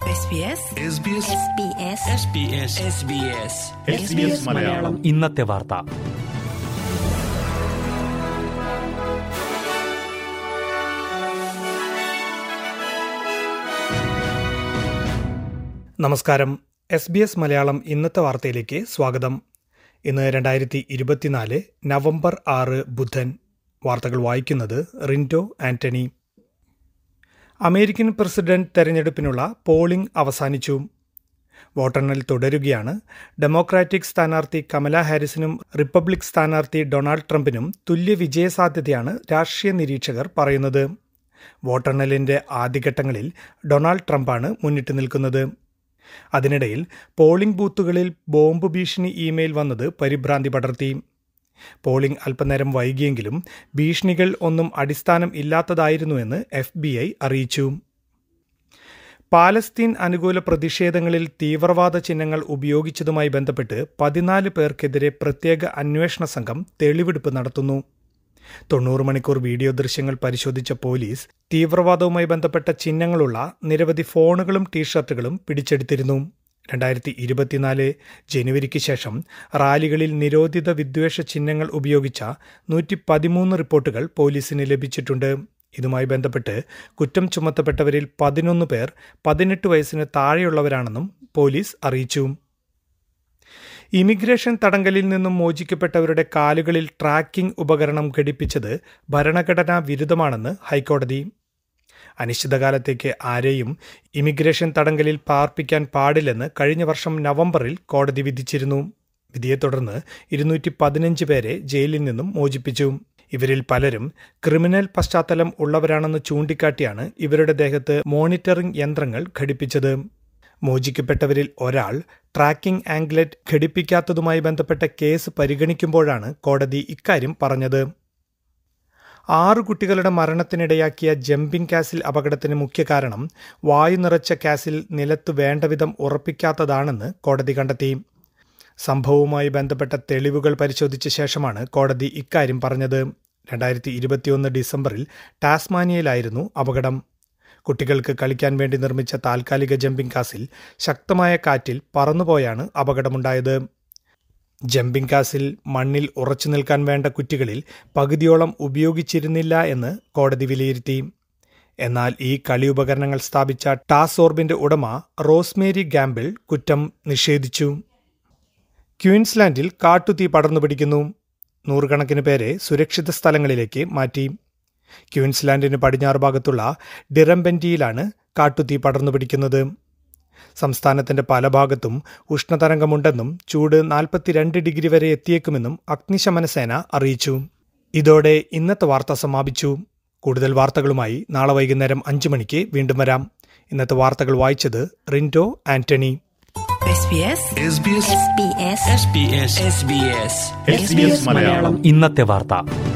മലയാളം ഇന്നത്തെ വാർത്ത നമസ്കാരം എസ് ബി എസ് മലയാളം ഇന്നത്തെ വാർത്തയിലേക്ക് സ്വാഗതം ഇന്ന് രണ്ടായിരത്തി ഇരുപത്തിനാല് നവംബർ ആറ് ബുധൻ വാർത്തകൾ വായിക്കുന്നത് റിൻറ്റോ ആന്റണി അമേരിക്കൻ പ്രസിഡന്റ് തെരഞ്ഞെടുപ്പിനുള്ള പോളിംഗ് അവസാനിച്ചു വോട്ടെണ്ണൽ തുടരുകയാണ് ഡെമോക്രാറ്റിക് സ്ഥാനാർത്ഥി കമല ഹാരിസിനും റിപ്പബ്ലിക് സ്ഥാനാർത്ഥി ഡൊണാൾഡ് ട്രംപിനും തുല്യ വിജയസാധ്യതയാണ് രാഷ്ട്രീയ നിരീക്ഷകർ പറയുന്നത് വോട്ടെണ്ണലിന്റെ ആദ്യഘട്ടങ്ങളിൽ ഡൊണാൾഡ് ട്രംപാണ് മുന്നിട്ട് നിൽക്കുന്നത് അതിനിടയിൽ പോളിംഗ് ബൂത്തുകളിൽ ബോംബ് ഭീഷണി ഇമെയിൽ വന്നത് പരിഭ്രാന്തി പടർത്തി പോളിംഗ് അല്പനേരം വൈകിയെങ്കിലും ഭീഷണികൾ ഒന്നും അടിസ്ഥാനം ഇല്ലാത്തതായിരുന്നുവെന്ന് എഫ് ബി ഐ അറിയിച്ചു പാലസ്തീൻ അനുകൂല പ്രതിഷേധങ്ങളിൽ തീവ്രവാദ ചിഹ്നങ്ങൾ ഉപയോഗിച്ചതുമായി ബന്ധപ്പെട്ട് പതിനാല് പേർക്കെതിരെ പ്രത്യേക അന്വേഷണ സംഘം തെളിവെടുപ്പ് നടത്തുന്നു തൊണ്ണൂറ് മണിക്കൂർ വീഡിയോ ദൃശ്യങ്ങൾ പരിശോധിച്ച പോലീസ് തീവ്രവാദവുമായി ബന്ധപ്പെട്ട ചിഹ്നങ്ങളുള്ള നിരവധി ഫോണുകളും ടീഷർട്ടുകളും പിടിച്ചെടുത്തിരുന്നു രണ്ടായിരത്തി ഇരുപത്തിനാല് ജനുവരിക്ക് ശേഷം റാലികളിൽ നിരോധിത വിദ്വേഷ ചിഹ്നങ്ങൾ ഉപയോഗിച്ച നൂറ്റി പതിമൂന്ന് റിപ്പോർട്ടുകൾ പോലീസിന് ലഭിച്ചിട്ടുണ്ട് ഇതുമായി ബന്ധപ്പെട്ട് കുറ്റം ചുമത്തപ്പെട്ടവരിൽ പതിനൊന്ന് പേർ പതിനെട്ട് വയസ്സിന് താഴെയുള്ളവരാണെന്നും പോലീസ് അറിയിച്ചു ഇമിഗ്രേഷൻ തടങ്കലിൽ നിന്നും മോചിക്കപ്പെട്ടവരുടെ കാലുകളിൽ ട്രാക്കിംഗ് ഉപകരണം ഘടിപ്പിച്ചത് ഭരണഘടനാ വിരുദ്ധമാണെന്ന് ഹൈക്കോടതി അനിശ്ചിതകാലത്തേക്ക് ആരെയും ഇമിഗ്രേഷൻ തടങ്കലിൽ പാർപ്പിക്കാൻ പാടില്ലെന്ന് കഴിഞ്ഞ വർഷം നവംബറിൽ കോടതി വിധിച്ചിരുന്നു വിധിയെ തുടർന്ന് ഇരുന്നൂറ്റി പതിനഞ്ച് പേരെ ജയിലിൽ നിന്നും മോചിപ്പിച്ചു ഇവരിൽ പലരും ക്രിമിനൽ പശ്ചാത്തലം ഉള്ളവരാണെന്ന് ചൂണ്ടിക്കാട്ടിയാണ് ഇവരുടെ ദേഹത്ത് മോണിറ്ററിംഗ് യന്ത്രങ്ങൾ ഘടിപ്പിച്ചത് മോചിക്കപ്പെട്ടവരിൽ ഒരാൾ ട്രാക്കിംഗ് ആംഗ്ലറ്റ് ഘടിപ്പിക്കാത്തതുമായി ബന്ധപ്പെട്ട കേസ് പരിഗണിക്കുമ്പോഴാണ് കോടതി ഇക്കാര്യം പറഞ്ഞത് ആറ് കുട്ടികളുടെ മരണത്തിനിടയാക്കിയ ജമ്പിംഗ് കാസിൽ അപകടത്തിന് മുഖ്യ കാരണം വായു നിറച്ച കാസിൽ നിലത്ത് വേണ്ടവിധം ഉറപ്പിക്കാത്തതാണെന്ന് കോടതി കണ്ടെത്തി സംഭവവുമായി ബന്ധപ്പെട്ട തെളിവുകൾ പരിശോധിച്ച ശേഷമാണ് കോടതി ഇക്കാര്യം പറഞ്ഞത് രണ്ടായിരത്തി ഇരുപത്തിയൊന്ന് ഡിസംബറിൽ ടാസ്മാനിയയിലായിരുന്നു അപകടം കുട്ടികൾക്ക് കളിക്കാൻ വേണ്ടി നിർമ്മിച്ച താൽക്കാലിക ജമ്പിംഗ് കാസിൽ ശക്തമായ കാറ്റിൽ പറന്നുപോയാണ് അപകടമുണ്ടായത് ജമ്പിംഗ് കാസിൽ മണ്ണിൽ ഉറച്ചു നിൽക്കാൻ വേണ്ട കുറ്റികളിൽ പകുതിയോളം ഉപയോഗിച്ചിരുന്നില്ല എന്ന് കോടതി വിലയിരുത്തി എന്നാൽ ഈ കളി ഉപകരണങ്ങൾ സ്ഥാപിച്ച ടാസോർബിന്റെ ഉടമ റോസ്മേരി ഗാംബിൾ കുറ്റം നിഷേധിച്ചു ക്വീൻസ്ലാൻഡിൽ കാട്ടുതീ പടർന്നു പിടിക്കുന്നു നൂറുകണക്കിന് പേരെ സുരക്ഷിത സ്ഥലങ്ങളിലേക്ക് മാറ്റി ക്വീൻസ്ലാൻഡിന് പടിഞ്ഞാറ് ഭാഗത്തുള്ള ഡിറംബെൻറ്റിയിലാണ് കാട്ടുതീ പടർന്നു പിടിക്കുന്നത് സംസ്ഥാനത്തിന്റെ പല ഭാഗത്തും ഉഷ്ണതരംഗമുണ്ടെന്നും ചൂട് നാൽപ്പത്തിരണ്ട് ഡിഗ്രി വരെ എത്തിയേക്കുമെന്നും അഗ്നിശമന സേന അറിയിച്ചു ഇതോടെ ഇന്നത്തെ വാർത്ത സമാപിച്ചു കൂടുതൽ വാർത്തകളുമായി നാളെ വൈകുന്നേരം അഞ്ചു മണിക്ക് വീണ്ടും വരാം ഇന്നത്തെ വാർത്തകൾ വായിച്ചത് റിൻറ്റോ ആന്റണി മലയാളം ഇന്നത്തെ വാർത്ത